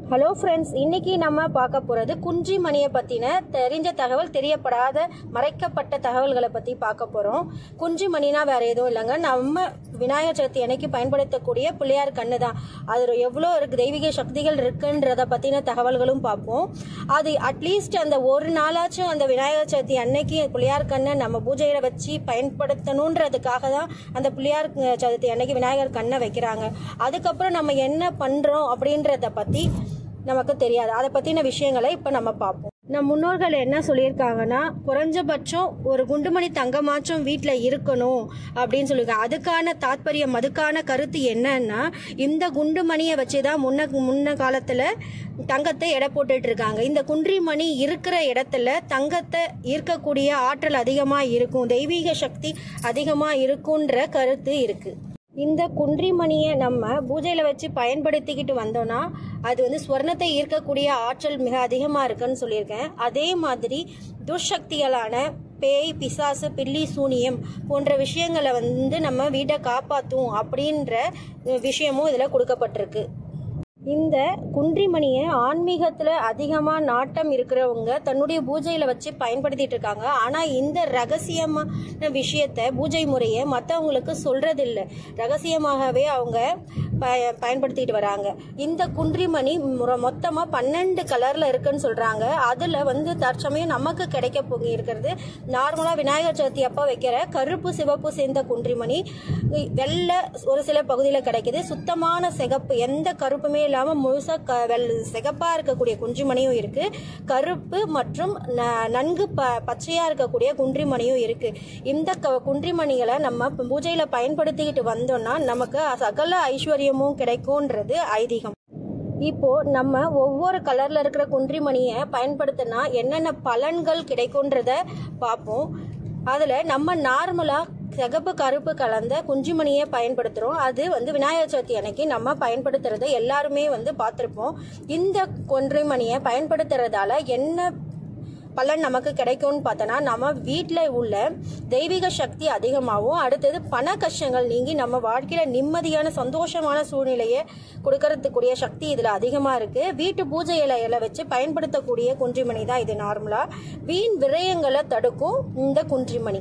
hello friends இன்னைக்கு நம்ம பார்க்க போகிறது குஞ்சி மணியை பற்றின தெரிஞ்ச தகவல் தெரியப்படாத மறைக்கப்பட்ட தகவல்களை பற்றி பார்க்க போகிறோம் குஞ்சி மணினா வேற எதுவும் இல்லைங்க நம்ம விநாயகர் சதுர்த்தி அன்னைக்கு பயன்படுத்தக்கூடிய பிள்ளையார் கண்ணு தான் அது எவ்வளோ இருக்கு தெய்வீக சக்திகள் இருக்குன்றத பற்றின தகவல்களும் பார்ப்போம் அது அட்லீஸ்ட் அந்த ஒரு நாளாச்சும் அந்த விநாயகர் சதுர்த்தி அன்னைக்கு பிள்ளையார் கண்ணை நம்ம பூஜையில வச்சு பயன்படுத்தணுன்றதுக்காக தான் அந்த பிள்ளையார் சதுர்த்தி அன்னைக்கு விநாயகர் கண்ணை வைக்கிறாங்க அதுக்கப்புறம் நம்ம என்ன பண்றோம் அப்படின்றத பத்தி நமக்கு தெரியாது அதை பத்தின விஷயங்களை இப்ப நம்ம பார்ப்போம் நம் முன்னோர்கள் என்ன சொல்லியிருக்காங்கன்னா குறைஞ்சபட்சம் ஒரு குண்டுமணி தங்கமாச்சும் வீட்டில் இருக்கணும் அப்படின்னு சொல்லியிருக்காங்க அதுக்கான தாத்பரியம் அதுக்கான கருத்து என்னன்னா இந்த குண்டுமணியை வச்சு தான் முன்ன முன்ன காலத்தில் தங்கத்தை எடை போட்டுட்டு இருக்காங்க இந்த குன்றிமணி இருக்கிற இடத்துல தங்கத்தை ஈர்க்கக்கூடிய ஆற்றல் அதிகமாக இருக்கும் தெய்வீக சக்தி அதிகமாக இருக்குன்ற கருத்து இருக்கு இந்த குன்றிமணியை நம்ம பூஜையில் வச்சு பயன்படுத்திக்கிட்டு வந்தோம்னா அது வந்து ஸ்வர்ணத்தை ஈர்க்கக்கூடிய ஆற்றல் மிக அதிகமாக இருக்குன்னு சொல்லியிருக்கேன் அதே மாதிரி துர்சக்திகளான பேய் பிசாசு பில்லி சூனியம் போன்ற விஷயங்களை வந்து நம்ம வீட்டை காப்பாற்றும் அப்படின்ற விஷயமும் இதில் கொடுக்கப்பட்டிருக்கு இந்த குன்றிமணியை ஆன்மீகத்தில் அதிகமாக நாட்டம் இருக்கிறவங்க தன்னுடைய பூஜையில் வச்சு பயன்படுத்திட்டு இருக்காங்க ஆனால் இந்த ரகசியமான விஷயத்த பூஜை முறையை மற்றவங்களுக்கு சொல்றதில்ல ரகசியமாகவே அவங்க ப பயன்படுத்திட்டு வராங்க இந்த குன்றிமணி மொத்தமாக பன்னெண்டு கலரில் இருக்குன்னு சொல்கிறாங்க அதில் வந்து தற்சமயம் நமக்கு கிடைக்க போகி இருக்கிறது நார்மலாக விநாயகர் சதுர்த்தி அப்போ வைக்கிற கருப்பு சிவப்பு சேர்ந்த குன்றிமணி வெள்ளை ஒரு சில பகுதியில் கிடைக்குது சுத்தமான சிகப்பு எந்த கருப்புமே இல்லாமல் முழுசாக க வெள் சிகப்பாக இருக்கக்கூடிய குன்றிமணியும் இருக்குது கருப்பு மற்றும் ந- நன்கு ப பச்சையாக இருக்கக்கூடிய குன்றிமணியும் இருக்குது இந்த க குன்றிமணிகளை நம்ம பூஜையில் பயன்படுத்திக்கிட்டு வந்தோம்னா நமக்கு சகல ஐஸ்வர்யமும் கிடைக்கும்ன்றது ஐதீகம் இப்போ நம்ம ஒவ்வொரு கலர்ல இருக்கிற குன்றிமணியை பயன்படுத்தினா என்னென்ன பலன்கள் கிடைக்கும்ன்றத பார்ப்போம் அதில் நம்ம நார்மலாக சிகப்பு கருப்பு கலந்த குஞ்சுமணியை பயன்படுத்துகிறோம் அது வந்து விநாயகர் சதுர்த்தி அன்னைக்கு நம்ம பயன்படுத்துறத எல்லாருமே வந்து பார்த்துருப்போம் இந்த குன்றிமணியை பயன்படுத்துறதால என்ன பலன் நமக்கு கிடைக்கும்னு பார்த்தோன்னா நம்ம வீட்டில் உள்ள தெய்வீக சக்தி அதிகமாகவும் அடுத்தது பண கஷ்டங்கள் நீங்கி நம்ம வாழ்க்கையில் நிம்மதியான சந்தோஷமான சூழ்நிலையை கொடுக்கறதுக்குரிய சக்தி இதில் அதிகமாக இருக்குது வீட்டு பூஜை இலையில வச்சு பயன்படுத்தக்கூடிய குன்றிமணி தான் இது நார்மலாக வீண் விரயங்களை தடுக்கும் இந்த குன்றிமணி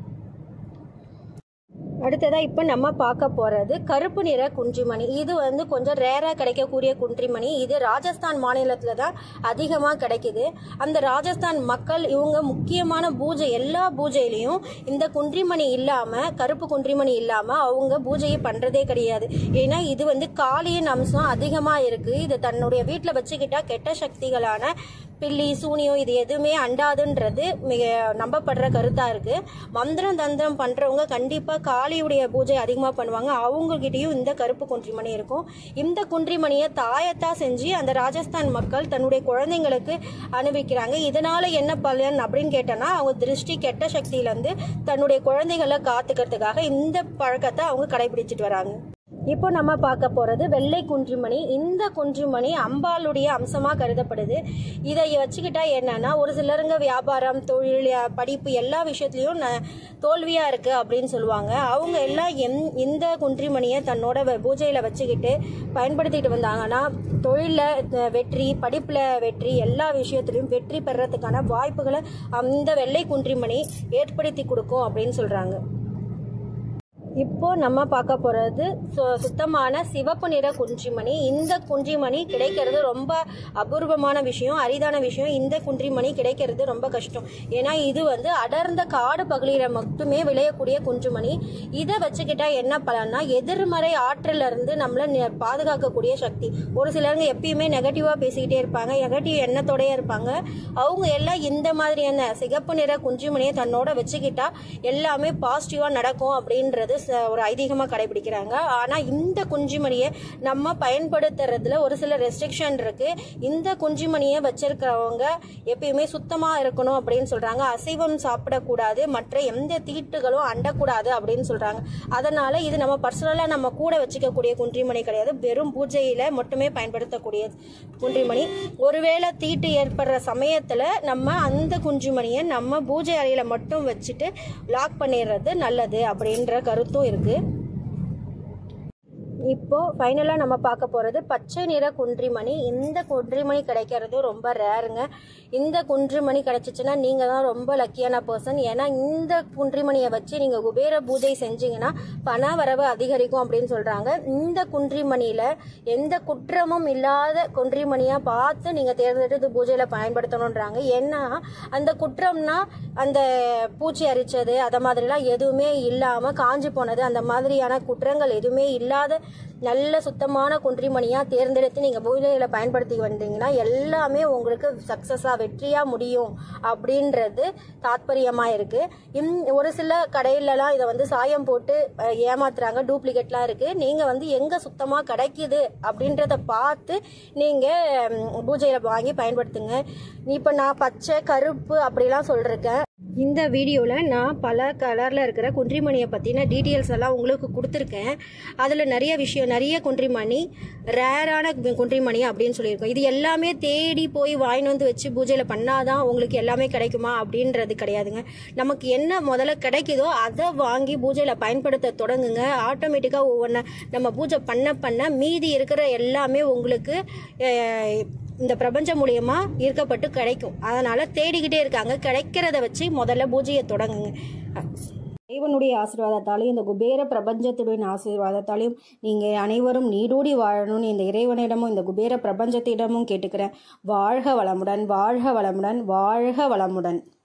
அடுத்ததா இப்போ நம்ம பார்க்க போறது கருப்பு நிற குன்றிமணி இது வந்து கொஞ்சம் ரேரா கிடைக்கக்கூடிய குன்றிமணி இது ராஜஸ்தான் மாநிலத்துல தான் அதிகமா கிடைக்குது அந்த ராஜஸ்தான் மக்கள் இவங்க முக்கியமான பூஜை எல்லா பூஜையிலையும் இந்த குன்றிமணி இல்லாம கருப்பு குன்றிமணி இல்லாம அவங்க பூஜையை பண்றதே கிடையாது ஏன்னா இது வந்து காளியின் அம்சம் அதிகமா இருக்கு இது தன்னுடைய வீட்டில் வச்சுக்கிட்டா கெட்ட சக்திகளான பில்லி சூனியம் இது எதுவுமே அண்டாதுன்றது மிக நம்பப்படுற கருத்தா இருக்கு மந்திரம் தந்திரம் பண்றவங்க கண்டிப்பா காளியுடைய பூஜை அதிகமா பண்ணுவாங்க அவங்க கிட்டயும் இந்த கருப்பு குன்றிமணி இருக்கும் இந்த குன்றிமணியை தாயத்தா செஞ்சு அந்த ராஜஸ்தான் மக்கள் தன்னுடைய குழந்தைங்களுக்கு அனுபவிக்கிறாங்க இதனால என்ன பலன் அப்படின்னு கேட்டோன்னா அவங்க திருஷ்டி கெட்ட சக்தியில இருந்து தன்னுடைய குழந்தைகளை காத்துக்கிறதுக்காக இந்த பழக்கத்தை அவங்க கடைபிடிச்சிட்டு வராங்க இப்போ நம்ம பார்க்க போறது வெள்ளை குன்றிமணி இந்த குன்றிமணி அம்பாளுடைய அம்சமா கருதப்படுது இதை வச்சுக்கிட்டா என்னன்னா ஒரு சிலருங்க வியாபாரம் தொழில் படிப்பு எல்லா விஷயத்துலயும் ந- தோல்வியா இருக்கு அப்படின்னு சொல்லுவாங்க அவங்க எல்லாம் எந் இந்த குன்றிமணியை தன்னோட வ- பூஜையில வச்சுக்கிட்டு பயன்படுத்திட்டு வந்தாங்கன்னா தொழில அஹ், வெற்றி படிப்புல வெற்றி எல்லா விஷயத்திலையும் வெற்றி பெறறதுக்கான வாய்ப்புகளை அந்த வெள்ளை குன்றிமணி ஏற்படுத்தி கொடுக்கும் அப்படின்னு சொல்றாங்க இப்போ நம்ம பார்க்க போறது சு- சுத்தமான சிவப்பு நிற குன்றிமணி இந்த குன்றிமணி கிடைக்கிறது ரொம்ப அபூர்வமான விஷயம் அரிதான விஷயம் இந்த குன்றிமணி கிடைக்கிறது ரொம்ப கஷ்டம் ஏன்னா இது வந்து அடர்ந்த காடு பகுதியில மட்டுமே விளையக்கூடிய குன்றிமணி இதை வச்சுக்கிட்டா என்ன பலன்னா எதிர்மறை ஆற்றல்ல இருந்து நம்மள நி- பாதுகாக்கக்கூடிய சக்தி ஒரு சிலருங்க எப்பயுமே நெகட்டிவா பேசிக்கிட்டே இருப்பாங்க நெகட்டிவ் எண்ணத்தோடயே இருப்பாங்க அவங்க எல்லாம் இந்த மாதிரியான சிகப்பு நிற குஞ்சுமணியை தன்னோட வச்சுக்கிட்டா எல்லாமே பாசிட்டிவா நடக்கும் அப்படின்றது ச- ஒரு ஐதீகமா கடைபிடிக்கிறாங்க ஆனா இந்த குஞ்சுமணியை நம்ம பயன்படுத்துறதுல ஒரு சில ரெஸ்ட்ரிக்ஷன் இருக்கு இந்த குஞ்சுமணியை வச்சிருக்கிறவங்க எப்பயுமே சுத்தமா இருக்கணும் அப்படின்னு சொல்றாங்க அசைவம் சாப்பிடக்கூடாது மற்ற எந்த தீட்டுகளும் அண்டக்கூடாது அப்படின்னு சொல்றாங்க அதனால இது நம்ம பர்சனலா நம்ம கூட வச்சுக்கக்கூடிய குன்றிமணி கிடையாது வெறும் பூஜையில மட்டுமே பயன்படுத்தக்கூடிய குன்றிமணி ஒருவேளை தீட்டு ஏற்படுற சமயத்துல நம்ம அந்த குஞ்சுமணியை நம்ம பூஜை அறையில மட்டும் வச்சுட்டு லாக் பண்ணிடுறது நல்லது அப்படின்ற கருத்தும் இருக்கு இப்போ ஃபைனலாக நம்ம பார்க்க போகிறது பச்சை நிற குன்றிமணி இந்த குன்றிமணி கிடைக்கிறது ரொம்ப ரேருங்க இந்த குன்றிமணி கிடைச்சிச்சுன்னா நீங்கள் தான் ரொம்ப லக்கியான பர்சன் ஏன்னா இந்த குன்றிமணியை வச்சு நீங்கள் குபேர பூஜை செஞ்சீங்கன்னா பண வரவு அதிகரிக்கும் அப்படின்னு சொல்கிறாங்க இந்த குன்றிமணியில் எந்த குற்றமும் இல்லாத குன்றிமணியாக பார்த்து நீங்கள் தேர்ந்தெடுத்து பூஜையில் பயன்படுத்தணுன்றாங்க ஏன்னா அந்த குற்றம்னா அந்த பூச்சி அரிச்சது அதை மாதிரிலாம் எதுவுமே இல்லாமல் காஞ்சி போனது அந்த மாதிரியான குற்றங்கள் எதுவுமே இல்லாத நல்ல சுத்தமான குன்றிமணியாக தேர்ந்தெடுத்து நீங்கள் பூஜையில் பயன்படுத்தி வந்தீங்கன்னா எல்லாமே உங்களுக்கு சக்ஸஸாக வெற்றியாக முடியும் அப்படின்றது தாத்பரியமாக இருக்குது இம் ஒரு சில கடையிலலாம் இதை வந்து சாயம் போட்டு அஹ், ஏமாத்துறாங்க டூப்ளிகேட்லாம் இருக்குது நீங்கள் வந்து எங்கே சுத்தமாக கிடைக்குது அப்படின்றத பார்த்து நீங்கள் பூஜையில் வாங்கி பயன்படுத்துங்க இப்போ நான் பச்சை கருப்பு அப்படிலாம் சொல்லிருக்கேன் இந்த வீடியோவில் நான் பல கலரில் இருக்கிற குன்றிமணியை பற்றின டீட்டெயில்ஸ் எல்லாம் உங்களுக்கு கொடுத்துருக்கேன் அதில் நிறைய விஷயம் நிறைய குன்றிமணி ரேரான குன்றிமணி அப்படின்னு சொல்லியிருக்கோம் இது எல்லாமே தேடி போய் வாங்கிட்டு வந்து வச்சு பூஜையில் பண்ணாதான் உங்களுக்கு எல்லாமே கிடைக்குமா அப்படின்றது கிடையாதுங்க நமக்கு என்ன முதல்ல கிடைக்குதோ அதை வாங்கி பூஜையில் பயன்படுத்த தொடங்குங்க ஆட்டோமேட்டிக்காக ஒவ்வொன்று நம்ம பூஜை பண்ண பண்ண மீதி இருக்கிற எல்லாமே உங்களுக்கு அஹ், இந்த பிரபஞ்சம் மூலியமா ஈர்க்கப்பட்டு கிடைக்கும் அதனால தேடிக்கிட்டே இருக்காங்க கிடைக்கிறத வச்சு முதல்ல பூஜையை தொடங்குங்க இறைவனுடைய ஆசீர்வாதத்தாலையும் இந்த குபேர பிரபஞ்சத்துடைய ஆசீர்வாதத்தாலையும் நீங்கள் அனைவரும் நீடூடி வாழணும்னு இந்த இறைவனிடமும் இந்த குபேர பிரபஞ்சத்திடமும் கேட்டுக்கிறேன் வாழ்க வளமுடன் வாழ்க வளமுடன் வாழ்க வளமுடன்